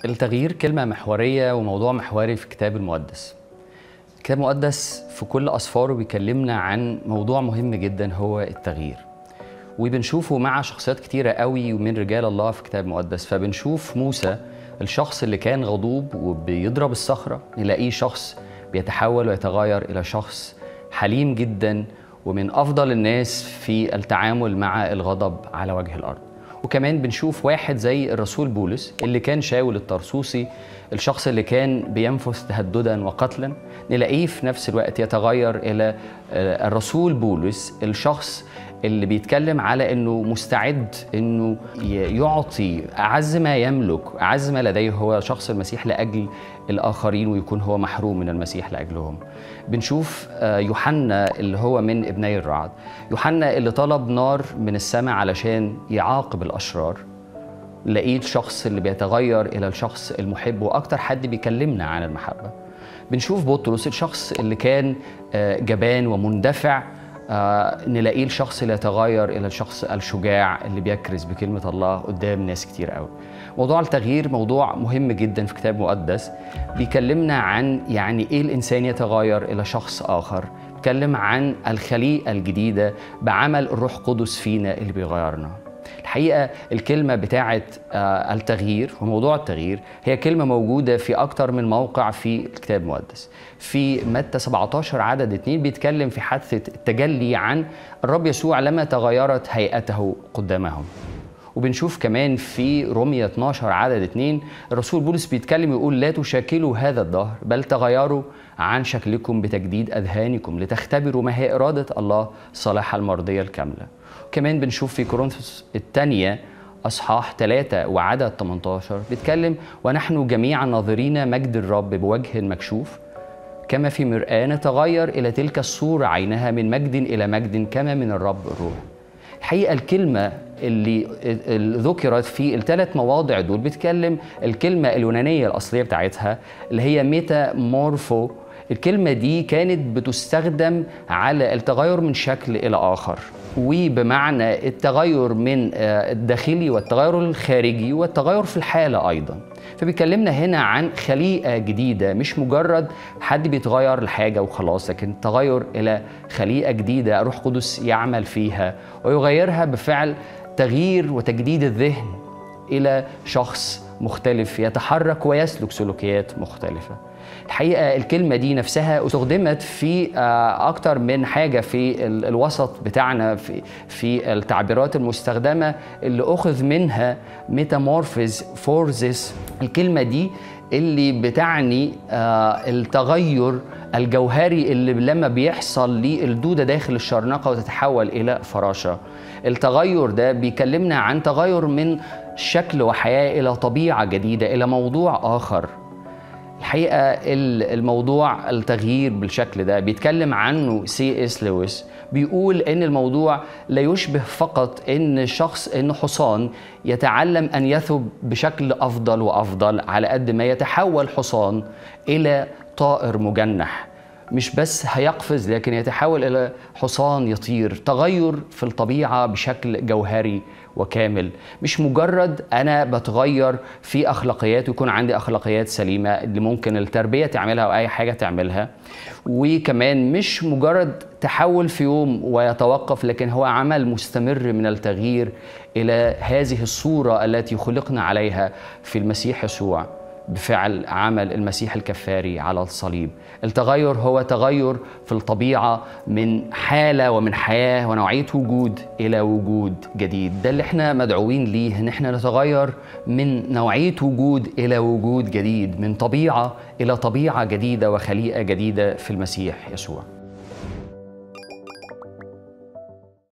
التغيير كلمة محورية وموضوع محوري في الكتاب المقدس الكتاب المقدس في كل أسفاره بيكلمنا عن موضوع مهم جدا هو التغيير وبنشوفه مع شخصيات كتيرة قوي ومن رجال الله في الكتاب المقدس فبنشوف موسى الشخص اللي كان غضوب وبيضرب الصخرة نلاقيه شخص بيتحول ويتغير إلى شخص حليم جدا ومن أفضل الناس في التعامل مع الغضب على وجه الأرض وكمان بنشوف واحد زي الرسول بولس اللي كان شاول الطرسوسي الشخص اللي كان بينفث تهددا وقتلا نلاقيه في نفس الوقت يتغير الى الرسول بولس الشخص اللي بيتكلم على انه مستعد انه يعطي اعز ما يملك اعز ما لديه هو شخص المسيح لاجل الاخرين ويكون هو محروم من المسيح لاجلهم بنشوف يوحنا اللي هو من ابني الرعد يوحنا اللي طلب نار من السماء علشان يعاقب الاشرار لقيت الشخص اللي بيتغير الى الشخص المحب واكتر حد بيكلمنا عن المحبه بنشوف بطرس الشخص اللي كان جبان ومندفع آه نلاقيه الشخص اللي يتغير الى الشخص الشجاع اللي بيكرز بكلمه الله قدام ناس كتير قوي. موضوع التغيير موضوع مهم جدا في كتاب مقدس بيكلمنا عن يعني ايه الانسان يتغير الى شخص اخر، بيتكلم عن الخليقه الجديده بعمل الروح القدس فينا اللي بيغيرنا. الحقيقه الكلمه بتاعه آه التغيير وموضوع التغيير هي كلمه موجوده في اكتر من موقع في الكتاب المقدس في متى 17 عدد 2 بيتكلم في حادثه التجلي عن الرب يسوع لما تغيرت هيئته قدامهم وبنشوف كمان في رومية 12 عدد 2 الرسول بولس بيتكلم يقول لا تشاكلوا هذا الدهر بل تغيروا عن شكلكم بتجديد أذهانكم لتختبروا ما هي إرادة الله صلاح المرضية الكاملة كمان بنشوف في كورنثوس الثانية أصحاح 3 وعدد 18 بيتكلم ونحن جميعا ناظرين مجد الرب بوجه مكشوف كما في مرآة نتغير إلى تلك الصورة عينها من مجد إلى مجد كما من الرب الروح الحقيقة الكلمة اللي ذكرت في الثلاث مواضع دول بتكلم الكلمة اليونانية الأصلية بتاعتها اللي هي ميتا مورفو الكلمة دي كانت بتستخدم على التغير من شكل إلى آخر وبمعنى التغير من الداخلي والتغير الخارجي والتغير في الحالة أيضا فبيكلمنا هنا عن خليقة جديدة مش مجرد حد بيتغير لحاجة وخلاص لكن تغير إلى خليقة جديدة روح قدس يعمل فيها ويغيرها بفعل تغيير وتجديد الذهن إلى شخص مختلف يتحرك ويسلك سلوكيات مختلفة الحقيقة الكلمة دي نفسها استخدمت في أكتر من حاجة في الوسط بتاعنا في, في التعبيرات المستخدمة اللي أخذ منها ميتامورفيز فورزيس الكلمة دي اللي بتعني التغير الجوهري اللي لما بيحصل للدودة داخل الشرنقة وتتحول إلى فراشة التغير ده بيكلمنا عن تغير من شكل وحياة إلى طبيعة جديدة إلى موضوع آخر الحقيقة الموضوع التغيير بالشكل ده بيتكلم عنه سي اس لويس بيقول ان الموضوع لا يشبه فقط ان شخص ان حصان يتعلم ان يثب بشكل افضل وافضل على قد ما يتحول حصان الى طائر مجنح مش بس هيقفز لكن يتحول الى حصان يطير تغير في الطبيعه بشكل جوهري وكامل مش مجرد انا بتغير في اخلاقيات ويكون عندي اخلاقيات سليمه اللي ممكن التربيه تعملها او اي حاجه تعملها وكمان مش مجرد تحول في يوم ويتوقف لكن هو عمل مستمر من التغيير الى هذه الصوره التي خلقنا عليها في المسيح يسوع بفعل عمل المسيح الكفاري على الصليب التغير هو تغير في الطبيعة من حالة ومن حياة ونوعية وجود إلى وجود جديد ده اللي احنا مدعوين ليه ان احنا نتغير من نوعية وجود إلى وجود جديد من طبيعة إلى طبيعة جديدة وخليقة جديدة في المسيح يسوع